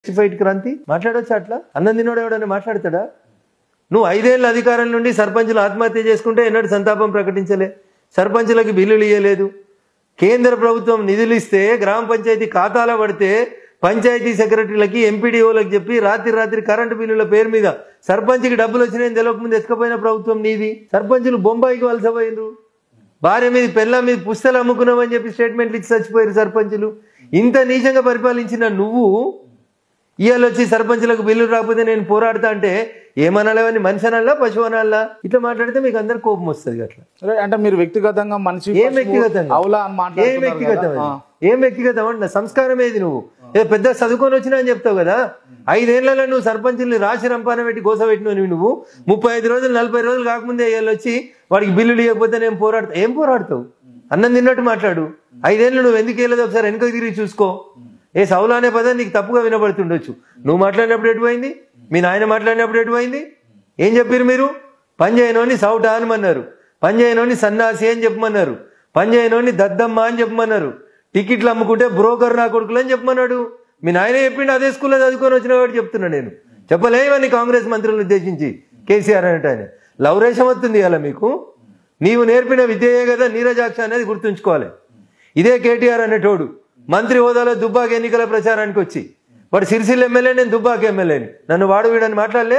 Fight Kranti మాట్లాడొచ్చా అట్లా అన్నం తినోడు ఎవడన్నా మాట్లాడతాడా నువ్వు ఐదేళ్ల అధికారం నుండి సర్పంచులు ఆత్మహత్య చేసుకుంటే ఎన్నడూ సంతాపం ప్రకటించలే సర్పంచులకి బిల్లులు ఇవ్వలేదు కేంద్ర ప్రభుత్వం నిధులు ఇస్తే గ్రామ పంచాయతీ ఖాతాలో పడితే పంచాయతీ సెక్రటరీలకి ఎంపీడీఓలకు చెప్పి రాత్రి రాత్రి కరెంటు బిల్లుల పేరు మీద సర్పంచ్కి డబ్బులు వచ్చినాయని తెలియకముందు ఎత్తుకపోయిన ప్రభుత్వం నీది సర్పంచులు బొంబాయికి వలసపోయినరు భార్య మీద పెళ్ళ మీద పుస్తలు అమ్ముకున్నామని చెప్పి స్టేట్మెంట్లు ఇచ్చి చచ్చిపోయారు సర్పంచులు ఇంత నీచంగా పరిపాలించిన నువ్వు ఇవాళ వచ్చి సర్పంచులకు బిల్లు రాకపోతే నేను పోరాడతా అంటే ఏమనాలని మనిషి అనాలా పశువు అనాలా ఇట్లా మాట్లాడితే మీకు అందరు కోపం వస్తుంది అట్లా అరే, అంటే మీరు వ్యక్తిగతంగా మనిషి ఏం పశువు, వ్యక్తిగతంగా అవులా అని ఏం మాట్లాడుతున్నారు వ్యక్తిగతం కదా. అది? ఏం వ్యక్తిగతం అంటున్నా సంస్కారం ఏది నువ్వు ఏదో పెద్ద చదువుకొని వచ్చినా అని చెప్తావు కదా ఐదేళ్లలో నువ్వు సర్పంచుల్ని రాసి రంపాన పెట్టి గోస పెట్టినవు నువ్వు ముప్పై ఐదు రోజులు నలభై రోజులు కాకముందే వీళ్ళు వచ్చి వాడికి బిల్లులు ఇవ్వకపోతే నేను పోరాడతా ఏం పోరాడతావు అన్నం తిన్నట్టు మాట్లాడు ఐదేళ్ళు నువ్వు ఎందుకు వెళ్ళదు ఒకసారి వెనక తిరిగి చూసుకో ఏ సౌలా అనే పదం నీకు తప్పుగా వినబడుతుండొచ్చు నువ్వు మాట్లాడినప్పుడు ఎటుపోయింది మీ నాయన మాట్లాడినప్పుడు ఎటుపోయింది ఏం చెప్పారు మీరు పని చేయనోని సౌట అనమన్నారు పని చేయనోని సన్నాసి అని చెప్పమన్నారు పని చేయనోని దద్దమ్మ అని చెప్పమన్నారు టికెట్లు అమ్ముకుంటే బ్రోకర్ నా కొడుకులు అని చెప్పమన్నాడు మీ నాయన చెప్పిండు అదే స్కూల్లో చదువుకొని వచ్చిన వాడు చెప్తున్నా నేను చెప్పలేవని కాంగ్రెస్ మంత్రులను ఉద్దేశించి కేసీఆర్ అనేట ఆయన లవరేషం వస్తుంది అలా మీకు నీవు నేర్పిన విద్యయే కదా నీరజాక్ష అనేది గుర్తుంచుకోవాలి ఇదే కేటీఆర్ అనేటోడు మంత్రి హోదాలో దుబ్బాక ఎన్నికల ప్రచారానికి వచ్చి వాడు సిరిసిల్ల ఎమ్మెల్యే నేను దుబ్బాక ఎమ్మెల్యేని నన్ను వాడు వీడని మాట్లాడలే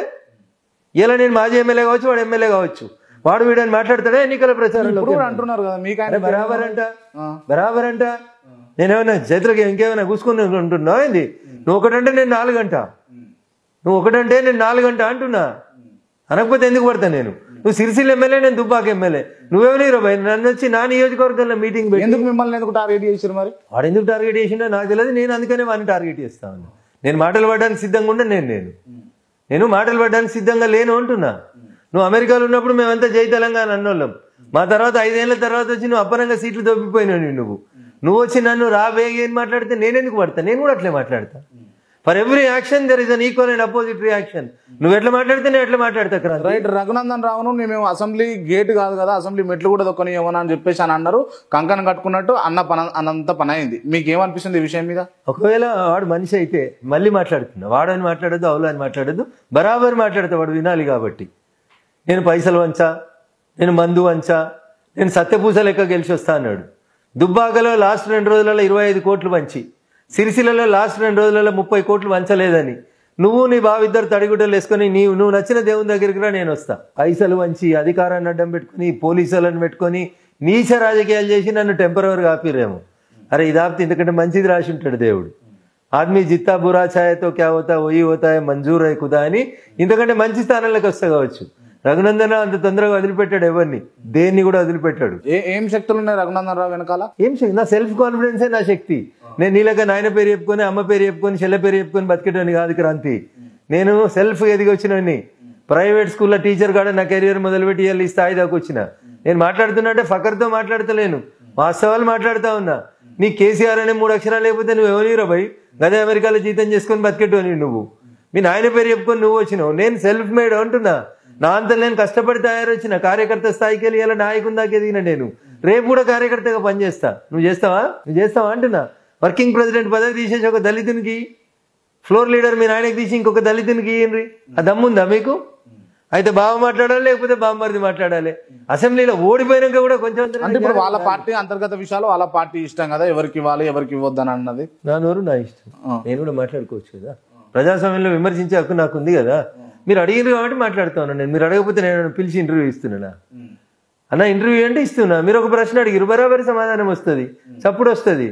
ఇలా నేను మాజీ ఎమ్మెల్యే కావచ్చు వాడు ఎమ్మెల్యే కావచ్చు వాడు వీడని మాట్లాడతాడా ఎన్నికల ప్రచారంలో ఇప్పుడు కూడా అంటున్నారు కదా మీకు అరే ఆయన బరాబర్ అంట బరాబర్ అంట నేనేమైనా చైత్రకి ఇంకేమైనా కూసుకుని ఉంటున్నావు ఏంది నువ్వు ఒకటంటే నేను నాలుగు గంట నువ్వు ఒకటంటే నేను నాలుగు గంట అంటున్నా అనకపోతే ఎందుకు పడతా నేను నువ్వు సిరిసిల్ల ఎమ్మెల్యే నేను దుబ్బాక ఎమ్మెల్యే నువ్వేమని భయ్ నన్ను వచ్చి నా నియోజకవర్గంలో మీటింగ్ పెట్టి ఎందుకు మిమ్మల్ని ఎందుకు టార్గెట్ చేశారు మరి వాడు ఎందుకు టార్గెట్ చేసిండో నాకు తెలియదు నేను అందుకనే వాడిని టార్గెట్ చేస్తా ఉన్నా నేను మాటలు పడడానికి సిద్ధంగా ఉండే నేను నేను నేను మాటలు పడడానికి సిద్ధంగా లేను అంటున్నా నువ్వు అమెరికాలో ఉన్నప్పుడు మేమంతా జై తెలంగాణ అన్నోళ్ళం మా తర్వాత ఐదేళ్ల తర్వాత వచ్చి నువ్వు అప్పనంగా సీట్లు దొబ్బిపోయినావు నువ్వు నువ్వు వచ్చి నన్ను రాబే ఏం మాట్లాడితే నేను ఎందుకు పడతా నేను కూడా అట్లే మాట్లాడతా for every action there is an equal and opposite reaction నువ్వు ఎట్లా మాట్లాడితే నేను ఎట్లా మాట్లాడతా క్రాంతి రైట్ రఘునందన్ రావును మేము అసెంబ్లీ గేట్ కాదు కదా అసెంబ్లీ మెట్లు కూడా దొక్కని ఏమన్నా అని చెప్పేసి అని అన్నారు కంకణం కట్టుకున్నట్టు అన్న పన అన్నంత పని అయింది మీకు ఏమనిపిస్తుంది ఈ విషయం మీద ఒకవేళ వాడు మనిషి అయితే మళ్ళీ మాట్లాడుతున్నా వాడు అని మాట్లాడద్దు అవులు అని మాట్లాడద్దు బరాబర్ మాట్లాడతా వాడు వినాలి కాబట్టి నేను పైసలు వంచా నేను మందు వంచా నేను సత్యపూస లెక్క గెలిచి వస్తా అన్నాడు దుబ్బాకలో లాస్ట్ రెండు రోజులలో ఇరవై ఐదు కోట్లు వంచి సిరిసిల్లలో లాస్ట్ రెండు రోజులలో ముప్పై కోట్లు వంచలేదని నువ్వు నీ బావిద్దరు తడిగుడ్డలు వేసుకొని నీవు నువ్వు నచ్చిన దేవుని దగ్గరికి రా నేను వస్తా పైసలు వంచి అధికారాన్ని అడ్డం పెట్టుకుని పోలీసులను పెట్టుకొని నీచ రాజకీయాలు చేసి నన్ను టెంపరీగా ఆపిరేమో అరే ఇది ఆపితే ఇంతకంటే మంచిది రాసి ఉంటాడు దేవుడు ఆద్మీ జిత్తా బురా ఛాయతో క్యా హోతా వయి హోతా హై, మంజూర్ హై ఖుదా అని ఇంతకంటే మంచి స్థానాలకు వస్తా కావచ్చు రఘునందన అంత తొందరగా వదిలిపెట్టాడు ఎవరిని దేన్ని కూడా వదిలిపెట్టాడు ఏ ఏం శక్తులు ఉన్నాయి రఘునందన్ రావు వెనకాల ఏం శక్తి నా సెల్ఫ్ కాన్ఫిడెన్సే నా శక్తి నేను నీళ్ళగా నాయన పేరు చెప్పుకొని అమ్మ పేరు చెప్పుకొని చెల్లె పేరు చెప్పుకొని బతికేటోని కాదు క్రాంతి నేను సెల్ఫ్ ఎదిగి వచ్చినని ప్రైవేట్ స్కూల్లో టీచర్ కాడ నా కెరియర్ మొదలుపెట్టి వెళ్ళి ఈ స్థాయి దాకా వచ్చిన నేను మాట్లాడుతున్నా అంటే ఫకర్తో మాట్లాడతలేను వాస్తవాలు మాట్లాడుతా ఉన్నా నీ కేసీఆర్ అనే మూడు అక్షరాలు లేకపోతే నువ్వు ఎవరిరా భయ్ గదే అమెరికాలో జీతం చేసుకొని బతికేటోని నువ్వు మీ నాయన పేరు చెప్పుకొని నువ్వు వచ్చినావు నేను సెల్ఫ్ మేడ్ అంటున్నా నా అంతా నేను కష్టపడి తయారొచ్చిన కార్యకర్త స్థాయికి వెళ్ళి ఇలా నాయకుని దాకా ఎదిగిన నేను రేపు కూడా కార్యకర్తగా పనిచేస్తా నువ్వు చేస్తావా నువ్వు చేస్తావా అంటున్నా వర్కింగ్ ప్రెసిడెంట్ పదవి తీసేసి ఒక దళితునికి ఫ్లోర్ లీడర్ మీ నాయనకి తీసి ఇంకొక దళితునికి ఇయ్యండి ఆ దమ్ముందా మీకు అయితే బావ మాట్లాడాలి లేకపోతే బామ్మరిది మాట్లాడాలి అసెంబ్లీలో ఓడిపోయినాక కూడా కొంచెం అంటే ఇప్పుడు వాళ్ళ పార్టీ అంతర్గత విషయాలు వాళ్ళ పార్టీ ఇష్టం కదా ఎవరికి ఇవ్వాలి ఎవరికి ఇవ్వద్దని అన్నది నా నోరు నా ఇష్టం నేను కూడా మాట్లాడుకోవచ్చు కదా ప్రజాస్వామ్యంలో విమర్శించే హక్కు నాకు ఉంది కదా మీరు అడిగినారు కాబట్టి మాట్లాడుతా ఉన్నాను నేను మీరు అడగకపోతే నేను పిలిచి ఇంటర్వ్యూ ఇస్తున్నానా అన్న ఇంటర్వ్యూ అంటే ఇస్తున్నా మీరు ఒక ప్రశ్న అడిగిరు బరాబరి సమాధానం వస్తుంది చప్పుడు వస్తుంది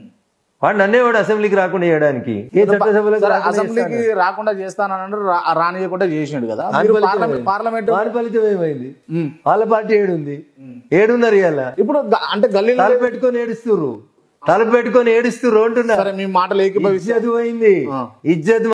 వాడు నన్నే వాడు అసెంబ్లీకి రాకుండా చేయడానికి ఏ చట్టసభలకు సరే, రాకుండా అసెంబ్లీకి రాకుండా చేస్తానన్నారు రా- రానియకుండా చేసిండు కదా మీరు పార్లమెంట్ పార్లమెంట్ వారి ఫలితం ఏమైంది వాళ్ళ పార్టీ ఏడుంది ఏడున్నారు ఇవాళ ఇప్పుడు గ- అంటే గల్లీలో తల పెట్టుకొని ఏడుస్తుర్రు తల పెట్టుకొని ఏడుస్తుర్రు అంటున్నా సరే మీ మాటలు ఏకీభవిస్తే ఇజ్జత్ పోయింది ఇజ్జత్